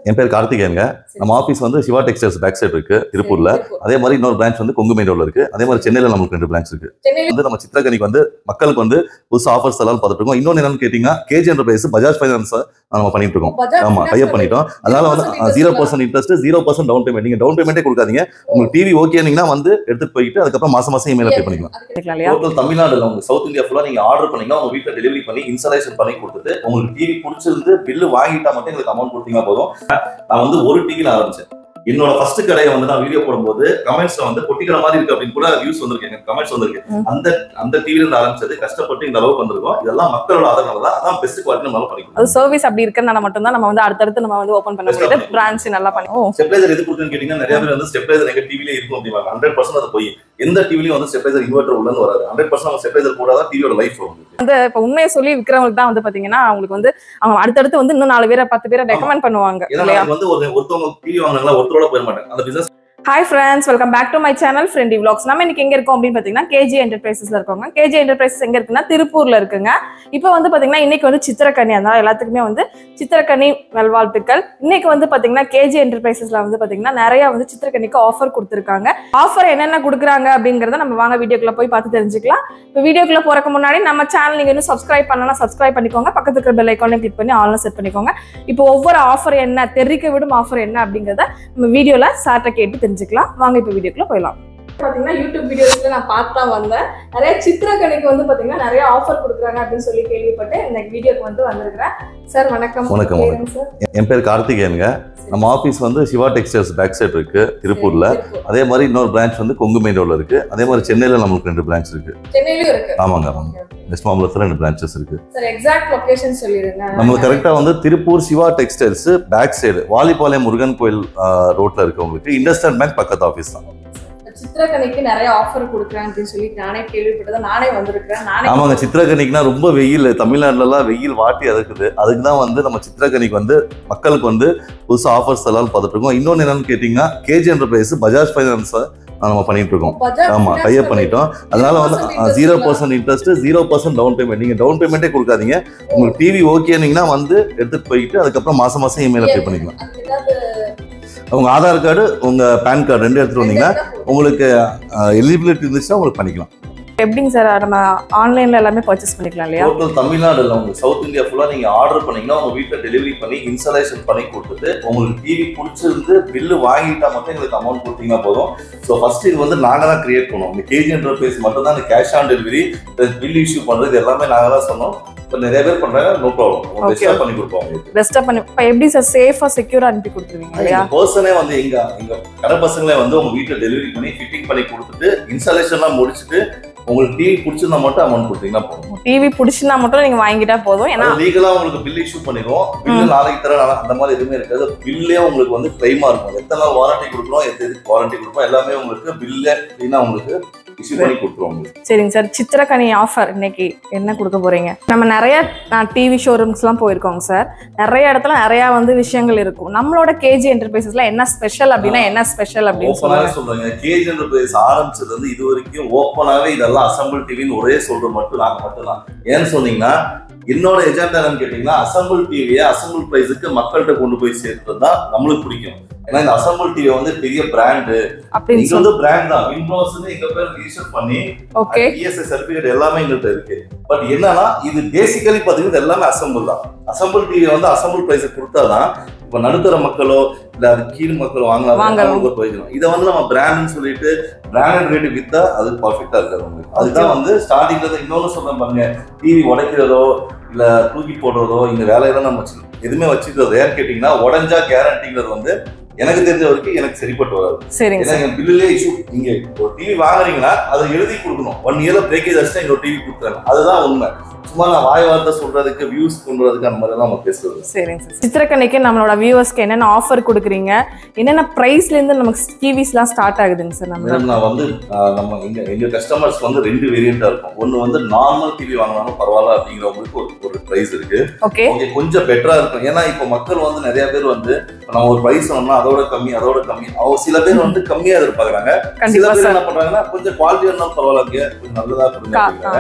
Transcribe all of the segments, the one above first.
என் பேர் கார்த்திகேயனுங்க நம்ம ஆஃபீஸ் வந்து சிவா டெக்ஸ்டைல்ஸ் பேக் சைடு இருக்கு திருப்பூர்ல அதே மாதிரி இன்னொரு பிரான்ச் வந்து கொங்கு மெயின்ல இருக்கு அதே மாதிரி சென்னையில நமக்கு ரெண்டு பிரான்ச் இருக்கு சென்னையில வந்து நம்ம சித்திரக்கனிக்கு வந்து மக்களுக்கு வந்து புதுசு ஆஃபர்ஸ் எல்லாம் பார்த்துட்டு இருக்கோம் இன்னொன்று என்னன்னு கேட்டீங்கன்னா கேஜி என்டர்பிரைஸ் பஜாஜ் ஃபைனான்ஸ் நம்ம பண்ணிட்டு இருக்கோம் பஜாஜ் ஆமா finance டைப் பண்ணிட்டோம் அதனால வந்து 0% zero percent interest zero percent down payment நீங்க டவுன் பேமெண்ட்டே கொடுக்காதீங்க உங்களுக்கு டிவி ஓகேனீங்கன்னா வந்து எடுத்துட்டு போயிட்டு அதுக்கப்புறம் மாசம் மாசம் இமெயில் பே பண்ணிக்கலாம் பண்ணிக்கலாம் இல்லையா டோட்டல் தமிழ்நாடுல உங்க சவுத் இந்தியா ஃபுல்லா நீங்க ஆர்டர் பண்ணீங்கன்னா உங்க வீட்ல டெலிவரி பண்ணி இன்ஸ்டாலேஷன் பண்ணி கொடுத்துட்டு உங்களுக்கு டிவி பிடிச்சிருந்து பில்லு வாங்கிட்டா மட்டும் எங்களுக்கு அமௌண்ட் கொடுத்தீங்கன்னா போதும் நான் வந்து ஒரு டிவில ஆரம்பிச்சேன் என்னோட ஃபர்ஸ்ட் கடையை வந்து நான் வீடியோ போடும்போது கமெண்ட்ஸ்ல வந்து கொட்டிக்கிற மாதிரி இருக்கு அப்படின்னு கூட வியூஸ் வந்திருக்கு எனக்கு கமெண்ட்ஸ் வந்திருக்கு ம். அந்த அந்த டிவில இருந்து ஆரம்பிச்சது கஷ்டப்பட்டு இந்த அளவுக்கு வந்திருக்கோம் இதெல்லாம் மக்களோட ஆதரவு தான் அதான் பெஸ்ட் குவாலிட்டி நம்மளால பண்ணிக்கலாம் அது சர்வீஸ் அப்படி இருக்கறனால மட்டும்தான் நம்ம வந்து அடுத்தடுத்து நம்ம வந்து ஓபன் பண்ண Best of முடியுது luck. பிரான்ச் நல்லா பண்ணி ஓ ஸ்டெப்லைசர் எது கொடுக்குன்னு கேட்டீங்கன்னா நிறைய பேர் வந்து ஸ்டெப்லைசர் எங்க டிவில இருக்கும் அப்படிம்பாங்க ஹண்ட்ரட் பர்சன்ட் அது போய் எந்த டிவிலையும் வந்து ஸ்டெப்லைசர் இன்வெர்டர் உள்ளன்னு வராது ஹண்ட்ரட் பர்சன்ட் நம்ம ஸ்டெப்லைசர் கூட தான் டிவியோட லைஃப் வரும் வந்து இப்ப உண்மையை சொல்லி விக்கிறவங்களுக்கு தான் வந்து பாத்தீங்கன்னா அவங்களுக்கு வந்து அவங்க அடுத்தடுத்து வந்து இன்னும் நாலு பேரை பத்து பேரை ரெக்கமெண்ட் பண்ணுவாங்க ஏன்னா இல்லையா நாளைக்கு வந்து ஒரு ஒருத்தவங்க டிவி வாங்கினாங்களா ஒருத்தரோட போயிட மாட்டாங்க அந்த business hi friends welcome back to my channel friendly vlogs நம்ம இன்னைக்கு எங்க இருக்கோம் அப்படின்னு பாத்தீங்கன்னா கேஜி என்டர்பிரைசஸ்ல இருக்கோங்க கேஜி என்டர்பிரைசஸ் எங்க இருக்குன்னா திருப்பூர்ல இருக்குங்க இப்போ வந்து பாத்தீங்கன்னா இன்னைக்கு வந்து சித்திரக்கனி அதனால எல்லாத்துக்குமே வந்து சித்திரக்கனி நல்வாழ்த்துக்கள் இன்னைக்கு வந்து பாத்தீங்கன்னா கேஜி என்டர்பிரைசஸ்ல வந்து பாத்தீங்கன்னா நிறைய வந்து சித்திரக்கனிக்கு ஆஃபர் கொடுத்துருக்காங்க ஆஃபர் என்னென்ன கொடுக்குறாங்க அப்படிங்கறத நம்ம வாங்க வீடியோக்குள்ள போய் பார்த்து தெரிஞ்சுக்கலாம் இப்போ வீடியோக்குள்ள போறதுக்கு முன்னாடி நம்ம சேனல் நீங்க இன்னும் சப்ஸ்கிரைப் பண்ணலாம் சப்ஸ்கிரைப் பண்ணிக்கோங்க பக்கத்துல இருக்கிற பெல் ஐக்கானையும் கிளிக் பண்ணி ஆன்லைன் செட் பண்ணிக்கோங்க இப்போ ஒவ்வொரு ஆஃபர் என்ன தெரிவிக்க விடும் ஆஃபர் என்ன அப்படிங்கறத நம்ம வீடியோல சார்ட்ட கேட்டு தெரிஞ்சுக்கலாம் வாங்க இப்போ வீடியோக்குள்ள போயிடலாம் பாத்தீங்கன்னா யூடியூப் வீடியோஸ்ல நான் பார்த்து தான் வந்தேன் நிறைய சித்திரக்கணிக்கு வந்து பாத்தீங்கன்னா நிறைய ஆஃபர் கொடுக்குறாங்க அப்படின்னு சொல்லி கேள்விப்பட்டு இந்த வீடியோக்கு வந்து வந்திருக்கிறேன் சார் வணக்கம் வணக்கம், உங்க பேருங்க சார் என் பேர் கார்த்திகேயனுங்க நம்ம ஆஃபீஸ் வந்து சிவா டெக்ஸ்டைல்ஸ் பேக் சைடு இருக்கு திருப்பூர்ல அதே மாதிரி இன்னொரு பிரான்ச் வந்து கொங்கு மெயின்ல இருக்கு அதே மாதிரி சென்னையில நமக்கு ரெண்டு பிரான்ச் இருக்கு சென்னையிலயும் இருக்கு ஆமாங்க ஆமாங்க வெஸ்ட் மாம்பலத்துல ரெண்டு பிரான்ச்சஸ் இருக்கு சார் எக்ஸாக்ட் லொகேஷன் சொல்லிருங்க நம்மளுக்கு கரெக்டா வந்து Tiruppur Siva textiles back side Valipalayam Murugan கோயில் ரோட்ல இருக்கவங்களுக்கு இண்டஸ்ட்ரியல் பேங்க் பக்கத்து ஆஃபீஸ் தான் சித்திரக்கணிக்கு நிறைய ஆஃபர் கொடுக்குறேன் அப்படின்னு சொல்லி நானே கேள்விப்பட்டதை நானே வந்திருக்கிறேன் நானே ஆமாங்க சித்திரக்கனிக்குனா ரொம்ப வெயில் தமிழ்நாட்டுலலாம் வெயில் வாட்டி அதுக்குது அதுக்கு தான் வந்து நம்ம சித்திரக்கனிக்கு வந்து மக்களுக்கு வந்து புதுசு ஆஃபர்ஸ் எல்லாம் பார்த்துட்டு இருக்கோம் இன்னொன்று என்னன்னு கேட்டிங்கன்னா கேஜி என்டர்பிரைஸ் பஜாஜ் ஃபைனான்ஸை நம்ம பண்ணிட்டு இருக்கோம் பஜாஜ் ஆமா finance டைப் பண்ணிட்டோம் அதனால வந்து 0% zero percent interest zero percent down payment நீங்க டவுன் பேமெண்ட்டே கொடுக்காதீங்க உங்களுக்கு டிவி ஓகேனீங்கன்னா வந்து எடுத்துட்டு போயிட்டு அதுக்கப்புறம் மாசம் மாசம் இமெயில பே பண்ணிக்கலாம் அதுக்கு ஏதாவது உங்க ஆதார் கார்டு உங்க பேன் கார்டு ரெண்டு எடுத்துட்டு வந்தீங்கன்னா உங்களுக்கு எலிஜிபிலிட்டி இருந்துச்சுன்னா உங்களுக்கு பண்ணிக்கலாம் எப்படிங்க சார் நம்ம ஆன்லைன்ல எல்லாமே பர்ச்சேஸ் பண்ணிக்கலாம் இல்லையா டோட்டல் தமிழ்நாடுல உங்களுக்கு சவுத் இந்தியா ஃபுல்லா நீங்க ஆர்டர் பண்ணீங்கன்னா உங்க வீட்ல டெலிவரி பண்ணி இன்ஸ்டாலேஷன் பண்ணி கொடுத்துட்டு உங்களுக்கு டிவி பிடிச்சிருந்து பில்லு வாங்கிட்டா மட்டும் எங்களுக்கு அமௌண்ட் கொடுத்தீங்கன்னா போதும் ஸோ ஃபர்ஸ்ட் இது வந்து நாங்க தான் கிரியேட் பண்ணுவோம் இந்த கேஜி என்டர்பிரைஸ் மட்டும் தான் இந்த cash on delivery bill issue பண்றது இது எல்லாமே நாங்க தான் சொன்னோம் இப்போ நிறைய பேர் பண்றாங்க நோ ப்ராப்ளம் Okay. பெஸ்ட்டாக பண்ணி கொடுப்போம் உங்களுக்கு பெஸ்டா பண்ணி இப்போ எப்படி சார் சேஃபா செக்யூரா அனுப்பி கொடுத்துருவீங்க இல்லையா எங்க பர்சனே வந்து எங்க எங்க கடை பசங்களே வந்து உங்க வீட்டுல டெலிவரி பண்ணி ஃபிட்டிங் பண்ணி கொடுத்துட்டு இன்ஸ்டாலேஷன்லாம் முடிச்சுட்டு உங்களுக்கு டிவி பிடிச்சிருந்தா மட்டும் அமௌண்ட் கொடுத்தீங்கன்னா போதும் டிவி பிடிச்சிருந்தா மட்டும் நீங்க வாங்கிட்டா போதும் ஏன்னா லீகலா உங்களுக்கு பில் இஷ்யூ பண்ணிடுவோம் பில்லு நாளைக்கு தர நாளை- அந்த மாதிரி எதுவுமே இருக்காது பில்லே உங்களுக்கு வந்து கிளைமா இருக்கும் எத்தனை நாள் வாரண்டி கொடுக்குறோம் எத்தனை வாரண்டி கொடுப்போம் எல்லாமே உங்களுக்கு பில்ல கிளீனா உங்களுக்கு இஷ்யூ பண்ணி கொடுத்துருவோம் உங்களுக்கு சரிங்க சார் சித்திரக்கனி ஆஃபர் இன்னைக்கு என்ன கொடுக்க போறீங்க நம்ம நிறைய டிவி ஷோரூம்ஸ்லாம் போயிருக்கோங்க சார் நிறைய இடத்துல நிறைய வந்து விஷயங்கள் இருக்கும் நம்மளோட கேஜி என்டர்பிரைசஸ்ல என்ன ஸ்பெஷல் அப்படின்னா என்ன ஸ்பெஷல் அப்படின்னு ஓப்பனாவே சொல்லுவாங்க சொல்றாங்க கேஜ் என்டர்பிரைஸ் ஆரம்பிச்சது வந்து இது வரைக்கும் ஓப்பனாவே இதெல்லாம் அசம்பிள் டிவின்னு ஒரே சொல்றது மட்டும் நாங்க மட்டும் தான் ஏன்னு சொன்னீங்கன்னா என்னோட எஜெண்டா என்னன்னு கேட்டீங்கன்னா அசம்பிள் டிவியை அசம்பிள் பிரைஸுக்கு மக்கள்கிட்ட கொண்டு போய் சேர்த்துறது தான் நம்மளுக்கு பிடிக்கும் ஏன்னா இந்த அசம்பிள் டிவி வந்து பெரிய பிராண்டு அப்படின்னு இங்க சொல்லி வந்து பிராண்ட் தான் விண்டோஸ் எங்க பேர் ரிஜிஸ்டர் பண்ணி ஓகே இஎஸ்ஐ சர்டிபிகேட் எல்லாமே எங்கள்கிட்ட இருக்கு பட் என்னன்னா இது பேசிக்கலி பாத்தீங்கன்னா இது எல்லாமே அசம்பிள் தான் அசம்பிள் டிவி வந்து அசம்பிள் பிரைஸ் கொடுத்தாதான் இப்ப நடுத்தர மக்களோ இல்ல அது கீழ் மக்களோ வாங்கலாம் வாங்கலாம். அவங்களுக்கு ஒரு பிரயோஜனம் இதை வந்து நம்ம பிராண்ட்னு சொல்லிட்டு பிராண்டட் ரேட்டு வித்தா அது பர்ஃபெக்டா இருக்காது உங்களுக்கு அதுதான் வந்து ஸ்டார்டிங்ல இருந்து இன்னொன்னு சொல்றேன் பாருங்க டிவி உடைக்கிறதோ இல்ல தூக்கி போடுறதோ இந்த வேலையெல்லாம் நம்ம வச்சு எதுவுமே வச்சுக்கிறது ஏன்னு கேட்டீங்கன்னா உடஞ்சா கேரண்டிங்கிறது வந்து எனக்கு தெரிஞ்ச வரைக்கும் எனக்கு சரிப்பட்டு வராது சரிங்க ஏன்னா சார் எங்க பில்லுலே இஷ்யூ நீங்க ஒரு டிவி வாங்குறீங்கன்னா அதை எழுதி கொடுக்கணும் ஒன் இயர்ல பிரேக்கேஜ் ஆச்சுன்னா இன்னொரு டிவி கொடுக்குறாங்க அதுதான் உண்மை சும்மா நான் வாய் வார்த்தை சொல்றதுக்கு வியூஸ் கொண்டுறதுக்கு அந்த மாதிரி நம்ம பேசுறது சரிங்க சார் சித்திரக்கனிக்கு நம்மளோட வியூவர்ஸ்க்கு என்னென்ன ஆஃபர் கொடுக்குறீங்க என்னென்ன ப்ரைஸ்ல இருந்து நமக்கு டிவிஸ்லாம் ஸ்டார்ட் ஆகுதுங்க சார் நம்ம மேடம் நான் வந்து ஆஹ், நம்ம எங்க எங்க கஸ்டமர்ஸ் வந்து ரெண்டு வேரியண்டா இருக்கும் ஒன்னு வந்து நார்மல் டிவி வாங்கினாலும் பரவாயில்ல அப்படிங்கிறவங்களுக்கு ஒரு ஒரு பிரைஸ் இருக்கு ஓகே ஓகே கொஞ்சம் பெட்டரா இருக்கும் ஏன்னா இப்போ மக்கள் வந்து நிறைய பேர் வந்து இப்ப நம்ம ஒரு பிரைஸ் சொன்னோம்னா அதோட கம்மி அதோட கம்மி அவங்க சில பேர் வந்து கம்மியா எதிர்பார்க்கறாங்க சில கண்டிப்பா பேர் சார் என்ன பண்றாங்கன்னா கொஞ்சம் குவாலிட்டி இருந்தாலும் பரவாயில்ல கொஞ்சம் நல்லதா கொடுங்க கா- அப்படிங்கிறாங்க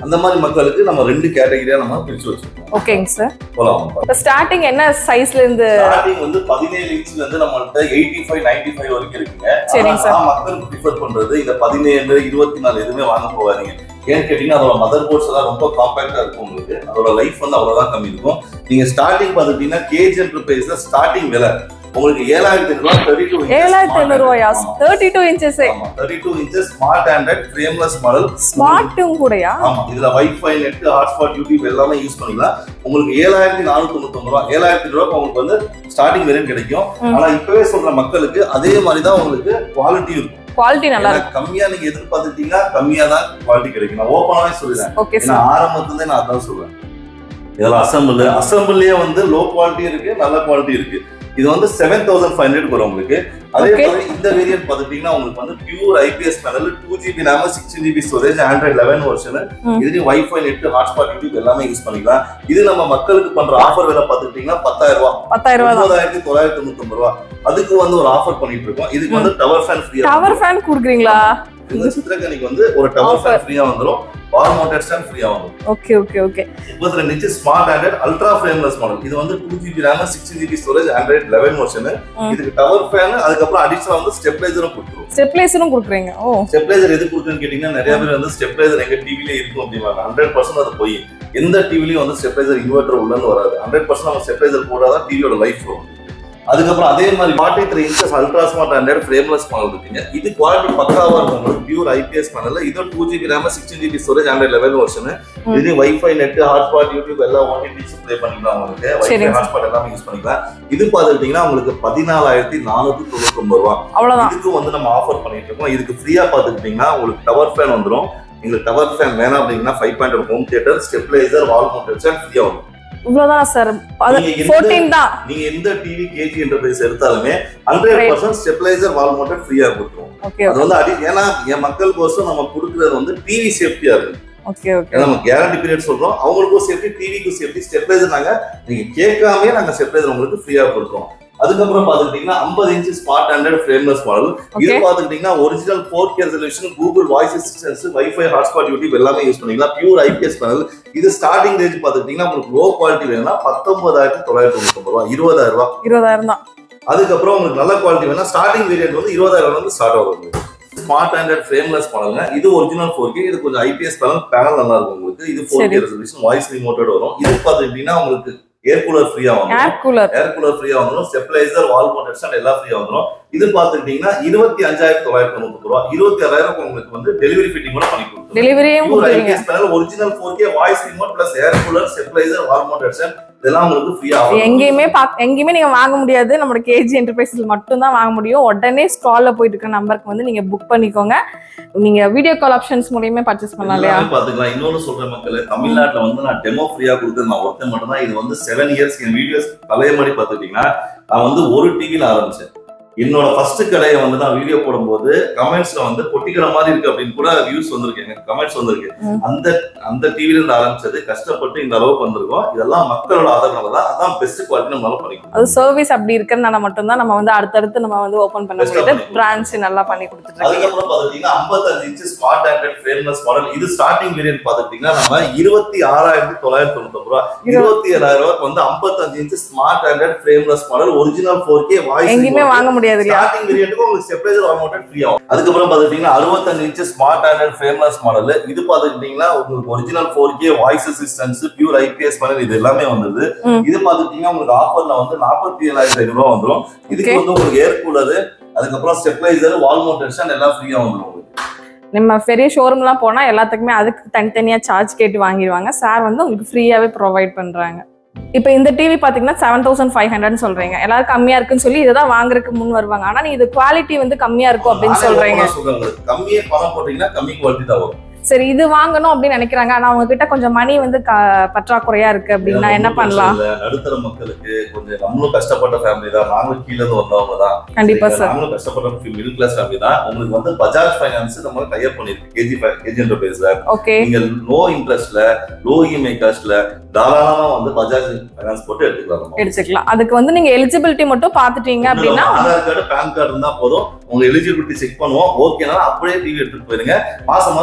அந்த மாதிரி மக்களுக்கு நம்ம ரெண்டு கேட்டகரியா நம்ம பிரிச்சு வச்சிருக்கோம் ஓகேங்க சார் போலாம் இப்போ ஸ்டார்டிங் என்ன சைஸ்ல இருந்து ஸ்டார்டிங் வந்து பதினேழு இன்ச்ல இருந்து நம்மள்ட்ட எயிட்டி ஃபைவ் நைன்டி ஃபைவ் வரைக்கும் இருக்குங்க சரிங்க ஆனா சார். நான் மக்களுக்கு ப்ரிஃபர் பண்றது இந்த பதினேழு இருபத்தி நாலு எதுவுமே வாங்க போகாதீங்க ஏன்னு கேட்டீங்கன்னா அதோட மதர் போர்ட்ஸ் எல்லாம் ரொம்ப காம்பாக்டா இருக்கும் உங்களுக்கு அதோட லைஃப் வந்து அவ்வளவுதான் கம்மி இருக்கும் நீங்க ஸ்டார்டிங் பார்த்துட்டீங்கன்னா கேஜ் என்டர்பிரைஸ்ல ஸ்டார்டிங் விலை உங்களுக்கு ஏழாயிரத்தி ஐநூறு தேர்ட்டி டூ ஏழாயிரத்தி ஐநூறு ரூபாயா thirty two inches thirty two inches smart Android frameless model ஸ்மார்ட்டும் கூடயா ஆமா இதுல வைஃபை நெட் ஹாட்ஸ்பாட் யூடியூப் எல்லாமே யூஸ் பண்ணிக்கலாம் உங்களுக்கு ஏழாயிரத்தி நானூத்தி தொண்ணூத்தி ரூபா ஏழாயிரத்தி ரூபாய்க்கு உங்களுக்கு வந்து ஸ்டார்டிங் வரையும் கிடைக்கும் ம். ஆனா இப்பவே சொல்ற மக்களுக்கு அதே மாதிரி தான் உங்களுக்கு குவாலிட்டி இருக்கும் குவாலிட்டி நல்லா ஏன்னா இருக்கு கம்மியா நீங்க எதிர்பார்த்துட்டீங்கன்னா கம்மியா தான் குவாலிட்டி கிடைக்கும் நான் ஓப்பனாவே சொல்லிடுறேன் ஓகே ஏன்னா சார் ஆரம்பத்துல நான் அதான் சொல்றேன் இதெல்லாம் அசம்பிள் அசம்பிள்லயே வந்து லோ குவாலிட்டி இருக்கு நல்ல குவாலிட்டி இருக்கு இது வந்து செவன் தௌசண்ட் ஃபைவ் ஹண்ட்ரட் வரும் உங்களுக்கு அதே Okay. மாதிரி இந்த வேரியன்ட் பார்த்துட்டீங்கன்னா உங்களுக்கு வந்து pure IPS panel two GB RAM sixty GB storage Android eleven version ம். இதுலயும் வைஃபை நெட் ஹாட்ஸ்பாட் யூடியூப் எல்லாமே யூஸ் பண்ணிக்கலாம் இது நம்ம மக்களுக்கு பண்ற ஆஃபர் விலை பார்த்துக்கிட்டீங்கன்னா பத்தாயிரம் ரூபாய் பத்தாயிரம் ரூபாய் தான் ஒன்பதாயிரத்தி தொள்ளாயிரத்தி தொண்ணூத்தி ரூபா அதுக்கு வந்து ஒரு ஆஃபர் பண்ணிட்டு இருக்கோம் இதுக்கு வந்து டவர் ஃபேன் ஃப்ரீயா டவர் ஃபேன் கொடுக்குறீங்களா இந்த சித்திரக்கணிக்கு வந்து ஒரு டவர் Offer. ஃபேன் ஃப்ரீயா வந்துரும் வால் மவுண்டட் ஸ்டாண்ட் ஃப்ரீயா வந்துரும் ஓகே ஓகே ஓகே முப்பத்தி ரெண்டு inch smart Android ultra frameless model இது வந்து two GB RAM sixty GB storage Android eleven version ம். இதுக்கு டவர் ஃபேன் அதுக்கப்புறம் அடிஷனல் வந்து ஸ்டெப்லைசரும் கொடுத்துரும் ஸ்டெப்லைசரும் கொடுக்குறீங்க ஓ ஸ்டெப்லைசர் எது கொடுக்குன்னு கேட்டீங்கன்னா நிறைய பேர் வந்து ஸ்டெப்லைசர் எங்க டிவிலே இருக்கும் அப்படிம்பாங்க ஹண்ட்ரட் பர்சன்ட் அது போய் எந்த டிவிலையும் வந்து ஸ்டெப்லைசர் இன்வெர்டர் உள்ளன்னு வராது ஹண்ட்ரட் பர்சன்ட் நம்ம ஸ்டெப்லைசர் போடாதான் டிவியோட லைஃப் வரும் அதுக்கப்புறம் அதே மாதிரி forty three inches ultra smart Android frameless model இருக்குங்க இது குவாலிட்டி பக்காவா இருக்கும் உங்களுக்கு பியூர் ஐபிஎஸ் பேனல் இது two GB RAM sixty GB storage Android level version ம். இது வைஃபை நெட் ஹாட்ஸ்பாட் யூடியூப் எல்லாம் ஓடிடி ப்ளே பண்ணிக்கலாம் உங்களுக்கு வைஃபை சரிங்க. ஹாட்ஸ்பாட் எல்லாமே யூஸ் பண்ணிக்கலாம் இது பார்த்துக்கிட்டீங்கன்னா உங்களுக்கு பதினாலாயிரத்தி நானூத்தி தொண்ணூத்தி ஒன்பது ரூபா அவ்வளவுதான் இதுக்கு வந்து நம்ம ஆஃபர் பண்ணிட்டு இருக்கோம் இதுக்கு ஃப்ரீயா பார்த்துக்கிட்டீங்கன்னா உங்களுக்கு டவர் ஃபேன் வந்துடும் உங்களுக்கு டவர் ஃபேன் வேணாம் அப்படின்னா five point home theatre stabilizer wall mounted fan ஃப்ரீயா வரும் இவ்வளவுதான் சார் நீங்க எந்த- ஃபோர்டீன் தான் நீங்க எந்த டிவி கேஜி என்டர்பிரைஸ் எடுத்தாலுமே hundred Right. Percent stabilizer wall mounted ஃப்ரீயா கொடுத்துரும் ஓகே அது வந்து அடி ஏன்னா என் மக்களுக்கோசம் நம்ம கொடுக்குறது வந்து டிவி சேஃப்டியா இருக்கு ஓகே ஓகே ஏன்னா நம்ம கேரண்டி பீரியட் சொல்றோம் அவங்களுக்கும் சேஃப்டி டிவிக்கும் சேஃப்டி ஸ்டெபிளைசர் நாங்க நீங்க கேட்காமே நாங்க ஸ்டெபிளைசர் உங்களுக்கு ஃப்ரீயா கொடுக்குறோம் அதுக்கப்புறம் பாத்துக்கிட்டீங்கன்னா 50 inch smart Android frameless model இது ஓகே பாத்துக்கிட்டீங்கன்னா original four K resolution Google voice assistance wifi hotspot YouTube எல்லாமே யூஸ் பண்ணிக்கலாம் பியூர் ஐபிஎஸ் பேனல் இது ஸ்டார்டிங் ரேஞ்ச் பாத்துக்கிட்டீங்கன்னா உங்களுக்கு லோ குவாலிட்டி வேணும்னா பத்தொன்பதாயிரத்தி தொள்ளாயிரத்தி தொண்ணூத்தி ரூபா இருபதாயிரம் ரூபாய் இருபதாயிரம் தான் அதுக்கப்புறம் உங்களுக்கு நல்ல குவாலிட்டி வேணா ஸ்டார்டிங் வேரியன்ட் வந்து இருபதாயிரம் வந்து ஸ்டார்ட் ஆகும் ஸ்மார்ட் ஆண்ட்ராய்ட் ஃப்ரேம்லெஸ் மாடலுங்க இது ஒரிஜினல் ஃபோர் கே இது கொஞ்சம் ஐபிஎஸ் பேனல் பேனல் நல்லா இருக்கும் உங்களுக்கு இது ஃபோர் சரி. கே ரெசல்யூஷன் வாய்ஸ் ரிமோட்டட் வரும் இது பாத்துக்கிட்டீங்கன்னா உங்களுக்கு ஏர் கூலர் ஃப்ரீயா வந்துடும் ஏர் கூலர் ஏர் கூலர் ஃப்ரீயா வந்துடும் ஸ்டெபிளைசர் வால் மவுண்டட் எல்லாம் ஃப்ரீயா வந்துடும் இது பாத்துக்கிட்டீங்கன்னா இருபத்தி அஞ்சாயிரத்தி தொள்ளாயிரத்தி தொண்ணூத்தி ரூபா இருபத்தி ஆறாயிரம் உங்களுக்கு வந்து டெலிவரி ஃபிட்டிங் கூட பண்ணி கொடுத்துருவோம் டெலிவரியும் பியூர் கொடுக்குறீங்க IPS panel original four K voice remote plus air cooler stabilizer wall mounted இதெல்லாம் உங்களுக்கு ஃப்ரீயா எங்கேயுமே பாக் எங்கேயுமே நீங்க வாங்க முடியாது நம்மளோட கேஜி என்டர்பிரைஸில் மட்டும் தான் வாங்க முடியும் உடனே ஸ்டால்ல போயிட்டு இருக்க நம்பருக்கு வந்து நீங்க புக் பண்ணிக்கோங்க நீங்க வீடியோ கால் ஆப்ஷன்ஸ் மூலியமே பர்ச்சேஸ் பண்ணலாம் இல்லையா எல்லாமே பாத்துக்கலாம் இன்னொன்னு சொல்ற மக்கள் தமிழ்நாட்டுல வந்து நான் டெமோ ஃப்ரீயா கொடுத்தது நான் ஒருத்தன் மட்டும் தான் இது வந்து செவன் இயர்ஸ் என் வீடியோஸ் பழைய மாதிரி பாத்துக்கிட்டீங்கன்னா நான் வந்து ஒரு டிவில ஆரம்பிச்சேன் என்னோட ஃபர்ஸ்ட் கடையை வந்து நான் வீடியோ போடும்போது கமெண்ட்ஸ்ல வந்து பொட்டிக்கிற மாதிரி இருக்கு அப்படின்னு கூட வியூஸ் வந்திருக்கு எனக்கு கமெண்ட்ஸ் வந்திருக்கு ம். அந்த அந்த டிவில இருந்து ஆரம்பிச்சது கஷ்டப்பட்டு இந்த அளவுக்கு வந்திருக்கோம் இதெல்லாம் மக்களோட ஆதரவு தான் அதான் பெஸ்ட் குவாலிட்டி நம்மளால பண்ணிக்கலாம் அது சர்வீஸ் அப்படி இருக்கிறனால மட்டும்தான் நம்ம வந்து அடுத்தடுத்து நம்ம வந்து ஓபன் பண்ண Best ஆ முடியுது பண்ணி பிரான்ச் நல்லா பண்ணி கொடுத்துட்டு இருக்கீங்க அதுக்கப்புறம் பாத்துக்கிட்டீங்கன்னா 55 inch smart Android frameless model இது ஸ்டார்டிங் வேரியன்ட் பாத்துக்கிட்டீங்கன்னா நம்ம இருபத்தி ஆறாயிரத்தி தொள்ளாயிரத்தி தொண்ணூத்தி ரூபா இருபத்தி ஏழாயிரம் ரூபாய்க்கு வந்து 55 inch smart Android frameless model original four K எங்கேயுமே வாய்ஸ் வாங்க முடியாது இல்லையா ஸ்டார்டிங் வேரியன்ட்டுக்கு உங்களுக்கு ஸ்டெபிளைசர் ஆல்மோட்டட் ஃப்ரீ ஆகும் அதுக்கப்புறம் பாத்துக்கிட்டீங்கன்னா 65 inch smart Android frameless model இது பாத்துக்கிட்டீங்கன்னா உங்களுக்கு original four K voice assistance pure IPS panel இது எல்லாமே வந்தது ம். இது பாத்துக்கிட்டீங்கன்னா உங்களுக்கு ஆஃபர்ல வந்து நாற்பத்தி ஏழாயிரத்தி ஐநூறு ரூபா வந்துரும் இதுக்கு Okay. வந்து உங்களுக்கு ஏர் கூலர் அதுக்கப்புறம் ஸ்டெபிளைசர் வால் மவுண்டேஷன் எல்லாம் ஃப்ரீயா வந்துரும் உங்களுக்கு நம்ம பெரிய ஷோரூம்லாம் போனா எல்லாத்துக்குமே அதுக்கு தனித்தனியா சார்ஜ் கேட்டு வாங்கிடுவாங்க சார் வந்து உங்களுக்கு ஃப்ரீயாவே ப்ரொவைட் பண்றாங்க இப்போ இந்த டிவி பாத்தீங்கன்னா செவன் தௌசண்ட் ஃபைவ் ஹண்ட்ரட்னு சொல்றீங்க எல்லாரும் கம்மியா இருக்குன்னு சொல்லி இதை தான் வாங்குறதுக்கு முன் வருவாங்க ஆனா நீ இது குவாலிட்டி வந்து கம்மியா இருக்கும் அப்படின்னு நானே சொல்றீங்க open ஆ சொல்றேன் உங்களுக்கு. கம்மியே பணம் போட்டீங்கன்னா கம்மி குவாலிட்டி தான் வரும் சரி இது வாங்கணும் அப்படின்னு நினைக்கிறாங்க ஆனா அவங்க கிட்ட கொஞ்சம் மணி வந்து க- பற்றாக்குறையா இருக்கு அப்படின்னா ஏன்னா என்ன ஒண்ணும் பண்ணலாம் பிரச்சனை இல்ல. நடுத்தர மக்களுக்கு கொஞ்சம் நம்மளும் கஷ்டப்பட்ட ஃபேமிலி தான் நாங்களும் கீழ இருந்து வந்தவங்க தான் கண்டிப்பா சரிங்களா? சார் நாங்களும் கஷ்டப்பட்ட மிடில் கிளாஸ் ஃபேமிலி தான் உங்களுக்கு வந்து பஜாஜ் ஃபைனான்ஸ் நம்ம டைப் பண்ணிருக்கு கேஜி கேஜி என்டர்பிரைஸ்ல ஓகே நீங்க லோ இன்ட்ரெஸ்ட்ல லோ இஎம்ஐ காஸ்ட்ல தாராளமா வந்து பஜாஜ் ஃபைனான்ஸ் போட்டு எடுத்துக்கலாம் நம்ம. எடுத்துக்கலாம் அதுக்கு வந்து நீங்க எலிஜிபிலிட்டி மட்டும் பாத்துட்டீங்க அப்படின்னா உங்களோட ஆதார் கார்டு பேன் கார்டு இருந்தா போதும் உங்க எலிஜிபிலிட்டி செக் பண்ணுவோம் ஓகேனா அப்படியே டிவி எடுத்துட்டு போயிருங்க மாசம் மாசம் நீங்க ஜாலியா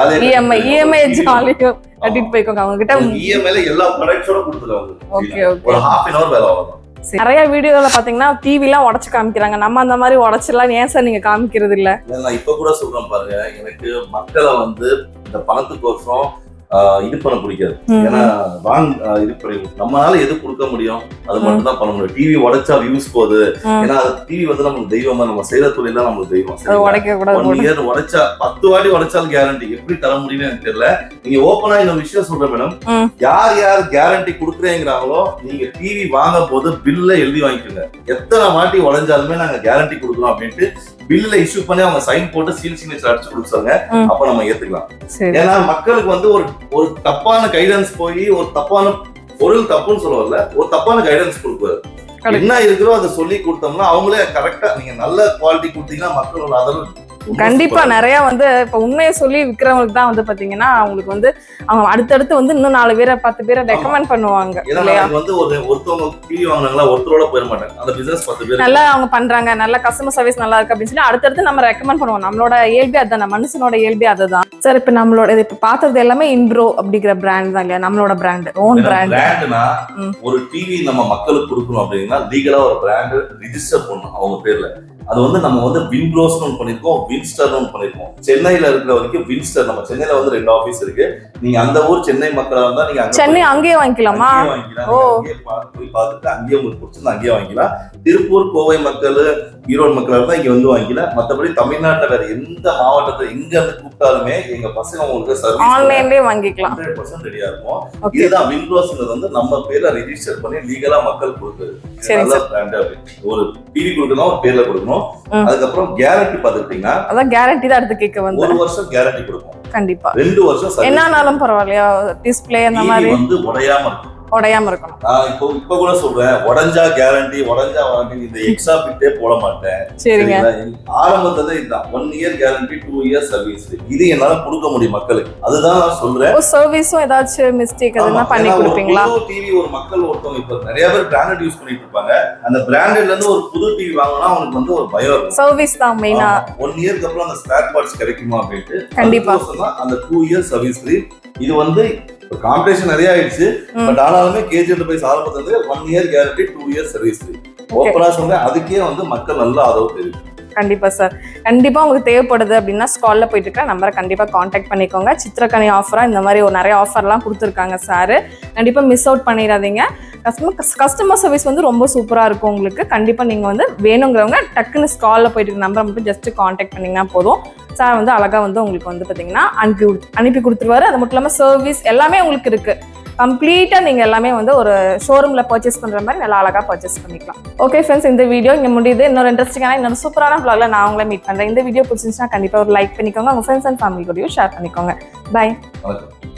ஜாலியா இஎம்ஐ இஎம்ஐ ஜாலியாக கட்டிட்டு போய்க்கோங்க அவங்க கிட்ட இஎம்ஐல எல்லா ப்ராடக்ட்ஸோட கொடுத்துருவாங்க ஓகே ஓகே ஒரு ஹாஃப் அன் அவர் வேலை ஆகும் சரி. நிறைய வீடியோல பாத்தீங்கன்னா டிவிலாம் உடைச்சு காமிக்கிறாங்க நம்ம அந்த மாதிரி உடைச்சுலாம் ஏன் சார் நீங்க காமிக்கிறது இல்ல இல்ல, நான் இப்ப கூட சொல்றேன் பாருங்க எனக்கு மக்களை வந்து இந்த பணத்துக்கோசரம் ஆஹ், இது பண்ண பிடிக்காது ம், ஏன்னா வாங்க ஆஹ், இது பண்ணி நம்மளால எது கொடுக்க முடியும் அது மட்டும் தான் பண்ண முடியும் டிவி உடைச்சா வியூஸ் போகுது ம். ஏன்னா டிவி வந்து நமக்கு தெய்வமா நம்ம செய்யற தொழில் தான் நமக்கு தெய்வம் அது சரிங்களா? உடைக்க கூடாது ஒன் போல. இயர் உடைச்சா பத்து வாட்டி உடைச்சாலும் கேரண்டி எப்படி தர முடியும்னு எனக்கு தெரியல நீங்க ஓப்பனா இந்த விஷயம் சொல்றேன் மேடம் ம். யார் யார் கேரண்டி கொடுக்குறேங்கிறாங்களோ நீங்க டிவி வாங்கும் போது பில்ல எழுதி வாங்கிக்கோங்க எத்தனை வாட்டி உடைஞ்சாலுமே நாங்க கேரண்டி கொடுக்குறோம் அப்படின்ட்டு பில்ல இஷ்யூ பண்ணி அவங்க சைன் போட்டு சீல் சிக்னேச்சர் அடிச்சு கொடுத்தாங்க ம். அப்ப நம்ம ஏத்துக்கலாம் சரி ஏன்னா மக்களுக்கு வந்து ஒரு ஒரு தப்பான கைடன்ஸ் போய் ஒரு தப்பான பொருள் தப்புன்னு சொல்ல வரல ஒரு தப்பான கைடன்ஸ் கொடுக்குறாரு Correct. என்ன இருக்கிறோ அதை சொல்லி கொடுத்தோம்னா அவங்களே கரெக்டா நீங்க நல்ல குவாலிட்டி கொடுத்தீங்கன்னா மக்களோட ஆதரவு கண்டிப்பா நிறைய வந்து இப்ப உண்மையை சொல்லி விக்கிறவங்களுக்கு தான் வந்து பாத்தீங்கன்னா அவங்களுக்கு வந்து அவங்க அடுத்தடுத்து வந்து இன்னும் நாலு பேரை பத்து பேரை ரெக்கமெண்ட் பண்ணுவாங்க ஏன்னா இல்லையா நாளைக்கு வந்து ஒரு ஒருத்தவங்க டிவி வாங்கினாங்களா ஒருத்தரோட போயிட மாட்டாங்க அந்த பிசினஸ் பத்து பேர் நல்லா அவங்க பண்றாங்க நல்ல கஸ்டமர் சர்வீஸ் நல்லா இருக்கு அப்படின்னு சொல்லி அடுத்தடுத்து நம்ம ரெக்கமெண்ட் பண்ணுவோம் நம்மளோட இயல்பே அதுதான் மனுஷனோட இயல்பே அதுதான் சார் இப்ப நம்மளோட இது இப்ப பார்த்தது எல்லாமே இன்ட்ரோ அப்படிங்கிற பிராண்ட் தான் இல்லையா நம்மளோட பிராண்ட் ஓன் பிராண்ட் பிராண்ட்னா ம். ஒரு டிவி நம்ம மக்களுக்கு கொடுக்கணும் அப்படின்னா லீகலா ஒரு பிராண்ட் ரிஜிஸ்டர் பண்ணணும் அவங்க பேர்ல அது வந்து நம்ம வந்து வின்ப்ரோஸ்னு ஒன்று பண்ணிருக்கோம் வின்ஸ்டர்னு ஒன்று பண்ணிருக்கோம் சென்னையில இருக்கிற வரைக்கும் வின்ஸ்டர் நம்ம சென்னையில வந்து ரெண்டு ஆபீஸ் இருக்கு நீங்க அந்த ஊர் சென்னை மக்களா இருந்தா நீங்க அங்க சென்னை போய் அங்கேயே வாங்கிக்கலாமா அங்கேயே வாங்கிக்கலாம். ஓ. நீங்க அங்கேயே பா- போய் பார்த்துட்டு அங்கேயே உங்களுக்கு பிடிச்சிருந்தா அங்கேயே வாங்கிக்கலாம் திருப்பூர் கோவை மக்கள் ஈரோடு மக்களா இருந்தா இங்க வந்து வாங்கிக்கலாம் மத்தபடி தமிழ்நாட்டுல வேற எந்த மாவட்டத்துல எங்க இருந்து கூப்பிட்டாலுமே எங்க பசங்க உங்களுக்கு சர்வீஸ் ஆன்லைன்லயே வாங்கிக்கலாம் ஹண்ட்ரட் பர்சன்ட் ரெடியா இருக்கும் ஓகே இதுதான் விண்ட்ரோஸ்ங்கிறது வந்து நம்ம பேர்ல ரெஜிஸ்டர் பண்ணி லீகலா மக்கள் கொடுக்குறது இது சரி நல்ல brand அப்படி. ஒரு டிவி கொடுக்கணும் ஒரு பேர்ல கொடுக்கணும் ம். அதுக்கப்புறம் கேரண்டி பாத்துக்கிட்டீங்கன்னா அதான் கேரண்டி தான் எடுத்து கேட்க வந்து ஒரு வருஷம் கேரண்டி கொடுப்போம் கண்டிப்பா ரெண்டு வருஷம் service. என்னன்னாலும் பரவாயில்லையா டிஸ்பிளே அந்த TV மாதிரி வந்து உடையாம இருக்கும் உடையாம இருக்கணும் நான் இப்போ இப்ப கூட சொல்றேன் உடஞ்சா கேரண்டி உடஞ்சா வாரண்டி இந்த எக்ஸ்ட்ரா பிட்டே போட மாட்டேன் சரிங்க சரிங்களா? எங்க- ஆரம்பத்துல இதுதான் one year guarantee two year service இது என்னால கொடுக்க முடியும் மக்களுக்கு அதுதான் நான் சொல்றேன் ஓ சர்வீஸும் ஏதாச்சும் மிஸ்டேக் ஆமா, எதுனா பண்ணி ஏன்னா ஒரு கொடுப்பீங்களா புது டிவி ஒரு மக்கள் ஒருத்தவங்க இப்ப நிறைய பேர் பிராண்டட் யூஸ் பண்ணிட்டு இருப்பாங்க அந்த பிராண்டட்ல இருந்து ஒரு புது டிவி வாங்கினா அவனுக்கு வந்து ஒரு பயம் இருக்கும் சர்வீஸ் தான் மெயினா ஒன் இயர்க்கு அப்புறம் அந்த ஸ்பேர் பார்ட்ஸ் கிடைக்குமா அப்படின்ட்டு கண்டிப்பா. அதுக்கோசரம் தான் அந்த டூ இயர் சர்வீஸ் ஃப்ரீ இது வந்து காம்படிஷன் நிறைய ஆயிடுச்சு ம். பட் ஆனாலுமே கேஜி என்டர்பிரைஸ் ஆரம்பத்துல one year guarantee two year service free ஓப்பனா சொல்றேன் அதுக்கே வந்து மக்கள் நல்ல ஆதரவு தெரியும் கண்டிப்பா சார் கண்டிப்பா உங்களுக்கு தேவைப்படுது அப்படின்னா ஸ்கால்ல போயிட்டு இருக்க நம்பரை கண்டிப்பா காண்டாக்ட் பண்ணிக்கோங்க சித்திரக்கனி ஆஃபரா இந்த மாதிரி ஒரு நிறைய ஆஃபர்லாம் கொடுத்துருக்காங்க சார் கண்டிப்பா மிஸ் அவுட் பண்ணிடாதீங்க கஸ்டமர் கஸ்டமர் சர்வீஸ் வந்து ரொம்ப சூப்பரா இருக்கும் உங்களுக்கு கண்டிப்பா நீங்க வந்து வேணுங்கிறவங்க டக்குன்னு ஸ்கால்ல போயிட்டு இருக்க நம்பரை மட்டும் ஜஸ்ட் காண்டாக்ட் பண்ணீங்கன்னா போதும் சார் வந்து அழகா வந்து உங்களுக்கு வந்து பாத்தீங்கன்னா அனுப்பி கொடுத்து- அனுப்பி கொடுத்துருவாரு அது மட்டும் இல்லாம சர்வீஸ் எல்லாமே உங்களுக்கு இருக்கு கம்ப்ளீட்டாக நீங்கள் எல்லாமே வந்து ஒரு ஷோரூமில் பர்ச்சேஸ் பண்ணுற மாதிரி நல்லா அழகாக பர்ச்சேஸ் பண்ணிக்கலாம் ஓகே ஃப்ரெண்ட்ஸ் இந்த வீடியோ இங்கே முடியுது இன்னொரு இன்ட்ரெஸ்டிங்கான இன்னொரு சூப்பரான vlogல நான் உங்களை மீட் பண்ணுறேன் இந்த வீடியோ பிடிச்சிருந்துச்சுன்னா கண்டிப்பாக ஒரு லைக் பண்ணிக்கோங்க உங்கள் ஃப்ரெண்ட்ஸ் அண்ட் ஃபேமிலி கூடயும் ஷேர் பண்ணிக்கோங்க பை வணக்கம்